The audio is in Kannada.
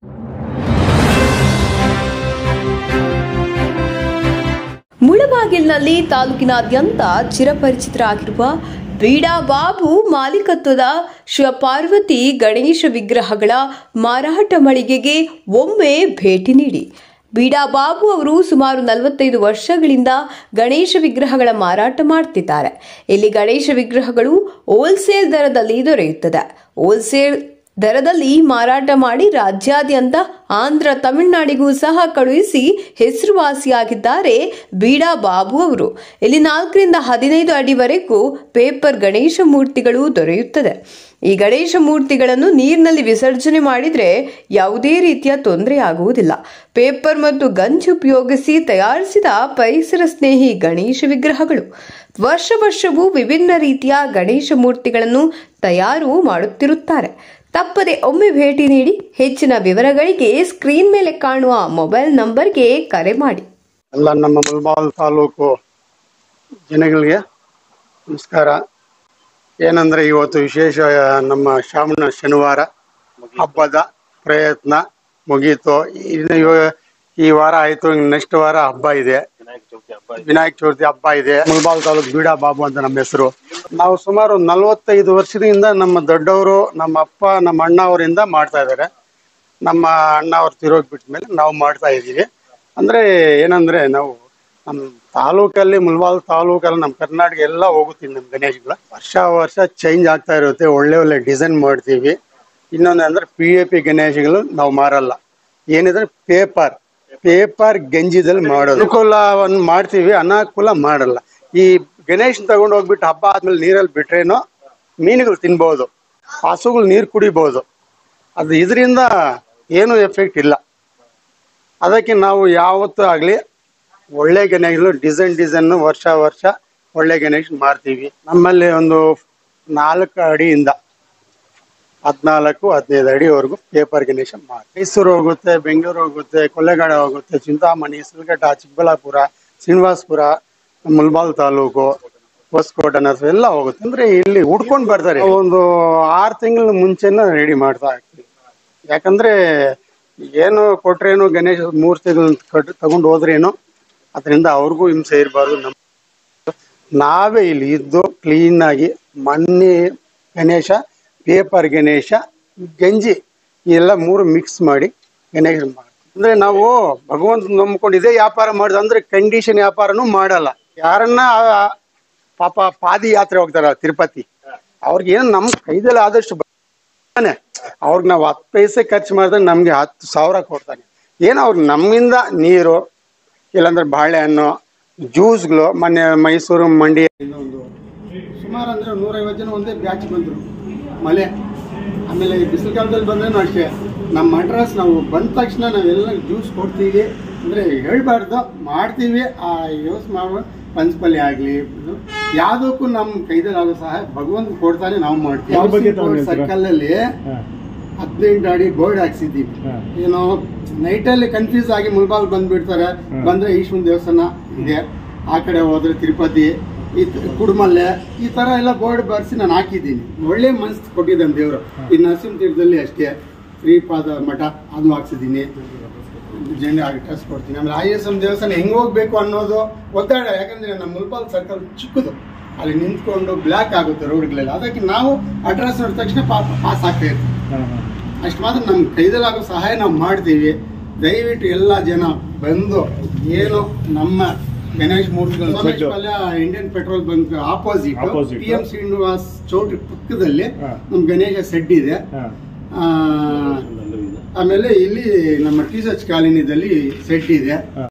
ಮುಳಬಾಗಿಲಿನಲ್ಲಿ ತಾಲೂಕಿನಾದ್ಯಂತ ಚಿರಪರಿಚಿತರಾಗಿರುವ ಬೀಡಾ ಬಾಬು ಮಾಲೀಕತ್ವದ ಶಿವಪಾರ್ವತಿ ಗಣೇಶ ವಿಗ್ರಹಗಳ ಮಾರಾಟ ಮಳಿಗೆಗೆ ಒಮ್ಮೆ ಭೇಟಿ ನೀಡಿ ಬೀಡಾ ಬಾಬು ಅವರು ಸುಮಾರು ನಲವತ್ತೈದು ವರ್ಷಗಳಿಂದ ಗಣೇಶ ವಿಗ್ರಹಗಳ ಮಾರಾಟ ಮಾಡ್ತಿದ್ದಾರೆ ಇಲ್ಲಿ ಗಣೇಶ ವಿಗ್ರಹಗಳು ಹೋಲ್ಸೇಲ್ ದರದಲ್ಲಿ ದೊರೆಯುತ್ತದೆ ಹೋಲ್ಸೇಲ್ ದರದಲ್ಲಿ ಮಾರಾಟ ಮಾಡಿ ರಾಜ್ಯಾದ್ಯಂತ ಆಂಧ್ರ ತಮಿಳುನಾಡಿಗೂ ಸಹ ಕಳುಹಿಸಿ ಹೆಸರುವಾಸಿಯಾಗಿದ್ದಾರೆ ಬೀಡಾ ಬಾಬು ಅವರು ಇಲ್ಲಿ ನಾಲ್ಕರಿಂದ ಹದಿನೈದು ಅಡಿವರೆಗೂ ಪೇಪರ್ ಗಣೇಶ ಮೂರ್ತಿಗಳು ದೊರೆಯುತ್ತದೆ ಈ ಗಣೇಶ ಮೂರ್ತಿಗಳನ್ನು ನೀರಿನಲ್ಲಿ ವಿಸರ್ಜನೆ ಮಾಡಿದರೆ ಯಾವುದೇ ರೀತಿಯ ತೊಂದರೆ ಆಗುವುದಿಲ್ಲ ಪೇಪರ್ ಮತ್ತು ಗಂಜು ಉಪಯೋಗಿಸಿ ತಯಾರಿಸಿದ ಪರಿಸರ ಸ್ನೇಹಿ ಗಣೇಶ ವಿಗ್ರಹಗಳು ವರ್ಷ ವರ್ಷವೂ ವಿಭಿನ್ನ ರೀತಿಯ ಗಣೇಶ ಮೂರ್ತಿಗಳನ್ನು ತಯಾರು ಮಾಡುತ್ತಿರುತ್ತಾರೆ ತಪ್ಪದೆ ಒಮ್ಮೆ ಭೇಟಿ ನೀಡಿ ಹೆಚ್ಚಿನ ವಿವರಗಳಿಗೆ ಸ್ಕ್ರೀನ್ ಮೇಲೆ ಕಾಣುವ ಮೊಬೈಲ್ ನಂಬರ್ಗೆ ಕರೆ ಮಾಡಿ ಎಲ್ಲ ನಮ್ಮ ಮುಲ್ಬಾಲ್ ತಾಲೂಕು ಜನಗಳಿಗೆ ನಮಸ್ಕಾರ ಏನಂದ್ರೆ ಇವತ್ತು ವಿಶೇಷ ನಮ್ಮ ಶ್ರಾವಣ ಶನಿವಾರ ಹಬ್ಬದ ಪ್ರಯತ್ನ ಮುಗೀತು ಇನ್ನು ಇವ- ಈ ವಾರ ಆಯ್ತು ನೆಕ್ಸ್ಟ್ ವಾರ ಹಬ್ಬ ಇದೆ ವಿನಾಯಕ ಚೌತಿ ಹಬ್ಬ ಇದೆ ಮುಲ್ಬಾಲ್ ತಾಲೂಕು ಬೀಡಾ ಬಾಬು ಅಂತ ನಮ್ಮ ಹೆಸರು ನಾವು ಸುಮಾರು ನಲವತ್ತೈದು ವರ್ಷದಿಂದ ನಮ್ಮ ದೊಡ್ಡವರು ನಮ್ಮ ಅಪ್ಪ ನಮ್ಮ ಅಣ್ಣ ಅವರಿಂದ ಮಾಡ್ತಾ ಇದ್ದಾರೆ ನಮ್ಮ ಅಣ್ಣ ಅವ್ರು ತಿರೋಗ್ಬಿಟ್ಟ ಮೇಲೆ ನಾವು ಮಾಡ್ತಾ ಇದ್ದೀವಿ ಅಂದ್ರೆ ಏನಂದ್ರೆ ನಾವು ನಮ್ಮ ತಾಲೂಕಲ್ಲಿ ಮುಲ್ಬಾಲ್ ತಾಲೂಕಲ್ಲಿ ನಮ್ಮ ಕರ್ನಾಟಕ ಎಲ್ಲ ಹೋಗುತ್ತೀವಿ ನಮ್ಮ ಗಣೇಶಗಳು ವರ್ಷ ವರ್ಷ ಚೇಂಜ್ ಆಗ್ತಾ ಇರುತ್ತೆ ಒಳ್ಳೆ ಒಳ್ಳೆ ಡಿಸೈನ್ ಮಾಡ್ತೀವಿ ಇನ್ನೊಂದು ಅಂದ್ರೆ ಪಿ ಎ ಪಿ ಗಣೇಶಗಳು ನಾವು ಮಾರಲ್ಲ ಏನಿದ್ರೆ ಪೇಪರ್ ಪೇಪರ್ ಗಂಜಿದಲ್ಲಿ ಮಾಡೋದು ಅನುಕೂಲವನ್ನು ಮಾಡ್ತೀವಿ ಅನಾನುಕೂಲ ಮಾಡಲ್ಲ ಈ ಗಣೇಶ್ ತಗೊಂಡು ಹೋಗ್ಬಿಟ್ಟು ಹಬ್ಬ ಆದ್ಮೇಲೆ ನೀರಲ್ಲಿ ಬಿಟ್ರೇನೋ ಮೀನುಗಳು ತಿನ್ಬೋದು ಹಸುಗಳು ನೀರು ಕುಡಿಬೋದು ಅದು ಇದರಿಂದ ಏನು ಎಫೆಕ್ಟ್ ಇಲ್ಲ ಅದಕ್ಕೆ ನಾವು ಯಾವತ್ತೂ ಆಗಲಿ ಒಳ್ಳೆ ಗಣೇಶಗಳು ಡಿಸೈನ್ ಡಿಸೈನ್ ವರ್ಷ ವರ್ಷ ಒಳ್ಳೆ ಗಣೇಶ ಮಾರ್ತೀವಿ ನಮ್ಮಲ್ಲಿ ಒಂದು ನಾಲ್ಕು ಅಡಿಯಿಂದ ಹದಿನಾಲ್ಕು ಹದಿನೈದು ಅಡಿವರೆಗೂ ಪೇಪರ್ ಗಣೇಶ ಮಾರ್ ಮೈಸೂರು ಹೋಗುತ್ತೆ ಬೆಂಗಳೂರು ಹೋಗುತ್ತೆ ಕೊಳ್ಳೇಗಾಲ ಹೋಗುತ್ತೆ ಚಿಂತಾಮಣಿ ಸಿಲ್ಗಟ್ಟ ಚಿಕ್ಕಬಳ್ಳಾಪುರ ಶ್ರೀನಿವಾಸಪುರ ಮುಲ್ಬಾಲ್ ತಾಲೂಕು ಹೊಸಕೋಟೆ ನರ್ಸರಿ ಎಲ್ಲ ಹೋಗುತ್ತೆ ಅಂದ್ರೆ ಇಲ್ಲಿ ಹುಡ್ಕೊಂಡು ಬರ್ತಾರೆ ಒಂದು ಆರು ತಿಂಗಳ ಮುಂಚೆನ ರೆಡಿ ಮಾಡ್ತಾ ಇರ್ತೀವಿ ಯಾಕಂದ್ರೆ ಏನು ಕೊಟ್ರೇನು ಗಣೇಶ ಮೂರ್ತಿಗಳನ್ನ ಕಟ್ ತಗೊಂಡು ಹೋದ್ರೇನು ಅದರಿಂದ ಅವ್ರಿಗೂ ಹಿಂಸೆ ಇರಬಾರ್ದು ನಮ್ಮ ನಾವೇ ಇಲ್ಲಿ ಇದ್ದು ಕ್ಲೀನ್ ಆಗಿ ಮಣ್ಣಿ ಗಣೇಶ ಪೇಪರ್ ಗಣೇಶ ಗಂಜಿ ಎಲ್ಲ ಮೂರು ಮಿಕ್ಸ್ ಮಾಡಿ ಗಣೇಶ ಮಾಡ್ತೀವಿ ಅಂದ್ರೆ ನಾವು ಭಗವಂತ ನಂಬ್ಕೊಂಡು ಇದೇ ವ್ಯಾಪಾರ ಮಾಡಿದ ಅಂದ್ರೆ ಕಂಡೀಷನ್ ವ್ಯಾಪಾರನೂ ಮಾಡಲ್ಲ ಯಾರನ್ನ ಆ- ಪಾಪ ಪಾದಯಾತ್ರೆ ಹೋಗ್ತಾರ ತಿರುಪತಿ ಅವ್ರಿಗೆ ಏನು ನಮ್ಮ ಕೈದಲ್ಲಿ ಆದಷ್ಟು ಬರ್ತಾನೆ ಅವ್ರಿಗೆ ನಾವು ಹತ್ತು ಪೈಸೆ ಖರ್ಚು ಮಾಡಿದ್ರೆ ನಮ್ಗೆ ಹತ್ತು ಸಾವಿರ ಕೊಡ್ತಾನೆ ಏನು ಅವ್ರಿಗೆ ನಮ್ಮಿಂದ ನೀರು ಇಲ್ಲಾಂದ್ರೆ ಬಾಳೆಹಣ್ಣು ಜ್ಯೂಸ್ಗಳು ಮೊನ್ನೆ ಮೈಸೂರು ಮಂಡಿ ಒಂದು ಸುಮಾರು ಅಂದ್ರೆ ನೂರೈವತ್ತು ಜನ ಒಂದೇ ಬ್ಯಾಚ್ ಬಂದರು ಮಳೆ ಆಮೇಲೆ ಬಿಸಿಲು ಕಾಲದಲ್ಲಿ ಬಂದ್ರೂ ಅಷ್ಟೇ ನಮ್ಮ ಅಡ್ರೆಸ್ ನಾವು ಬಂದ ತಕ್ಷಣ ನಾವೆಲ್ಲ ಜ್ಯೂಸ್ ಕೊಡ್ತೀವಿ ಅಂದರೆ ಹೇಳ್ಬಾರ್ದು ಮಾಡ್ತೀವಿ ಆ ಯೂಸ್ ಮಾಡುವ ಪಂಚಪಲ್ಯ ಆಗಲಿ ಯಾವುದಕ್ಕೂ ನಮ್ಮ ಕೈದಲ್ಲಿ ಆಗೋ ಸಹಾಯ ಭಗವಂತ ಕೊಡ್ತಾನೆ ನಾವು ಯಾವ ಬಗ್ಗೆ ತಾವು ಮಾಡ್ತೀವಿ ಹೇಳ್ತೀರಾ? ಸರ್ಕಲಲ್ಲಿ ಹದಿನೆಂಟು ಅಡಿ ಬೋರ್ಡ್ ಹಾಕ್ಸಿದ್ದೀವಿ ಹಾ. ಏನೋ ನೈಟಲ್ಲಿ ಕನ್ಫ್ಯೂಸ್ ಆಗಿ ಮುಲ್ಬಾಲ್ ಬಂದ್ಬಿಡ್ತಾರೆ ಬಂದ್ರೆ ಈಶ್ವರನ ದೇವಸ್ಥಾನ ಇದೆ ಆ ಕಡೆ ಹೋದ್ರೆ ತಿರುಪತಿ ಈ ತ- ಕುಡುಮಲ್ಲೆ ಈ ತರ ಎಲ್ಲ ಬೋರ್ಡ್ ಬರ್ಸಿ ನಾನು ಹಾಕಿದ್ದೀನಿ ಒಳ್ಳೆ ಮನಸ್ಸು ಕೊಟ್ಟಿದ್ದಾನೆ ದೇವರು ಈ ನರಸಿಂಹ ತೀರ್ಥದಲ್ಲಿ ಅಷ್ಟೇ ಶ್ರೀಪಾದ ಮಠ ಅದು ಹಾಕ್ಸಿದ್ದೀನಿ ಜೆಂಡೆ ಆಗಿ ಡ್ರೆಸ್ ಕೊಡ್ತೀನಿ ಆಮೇಲೆ ಐ ಎಸ್ ಎಂ ದೇವಸ್ಥಾನ ಹೆಂಗ್ ಹೋಗ್ಬೇಕು ಅನ್ನೋದು ಒತ್ತಡ ಯಾಕಂದ್ರೆ ನಮ್ಮ ಮುಲ್ಬಾಲ್ ಸರ್ಕಲ್ ಚಿಕ್ಕದು ಅಲ್ಲಿ ನಿಂತ್ಕೊಂಡು ಬ್ಲ್ಯಾಕ್ ಆಗುತ್ತೆ ರೋಡ್ಗಳೆಲ್ಲ ಅದಕ್ಕೆ ನಾವು ಅಡ್ರೆಸ್ ನೋಡಿದ ತಕ್ಷಣ ಪಾಸ್ ಆಗ್ತಾ ಇರ್ತೀವಿ ಅಷ್ಟು ಮಾತ್ರ ನಮ್ಮ ಕೈದಲ್ಲಾಗೋ ಸಹಾಯ ನಾವು ಮಾಡ್ತೀವಿ ದಯವಿಟ್ಟು ಎಲ್ಲ ಜನ ಬಂದು ಏನು ನಮ್ಮ ಗಣೇಶ್ ಮೂರ್ತಿಗಳು Someshpalya Indian petrol bunk opposite Opposite. P M Srinivas ಚೌಟ್ರಿ ಪಕ್ಕದಲ್ಲಿ ಹಾ. ನಮ್ಮ ಗಣೇಶ ಸೆಡ್ ಇದೆ ಆ, ಆಮೇಲೆ ಇಲ್ಲಿ ನಮ್ಮ ಟಿ ಎಚ್ ಕಾಲೋನಿದಲ್ಲಿ ಸೆಡ್ ಇದೆ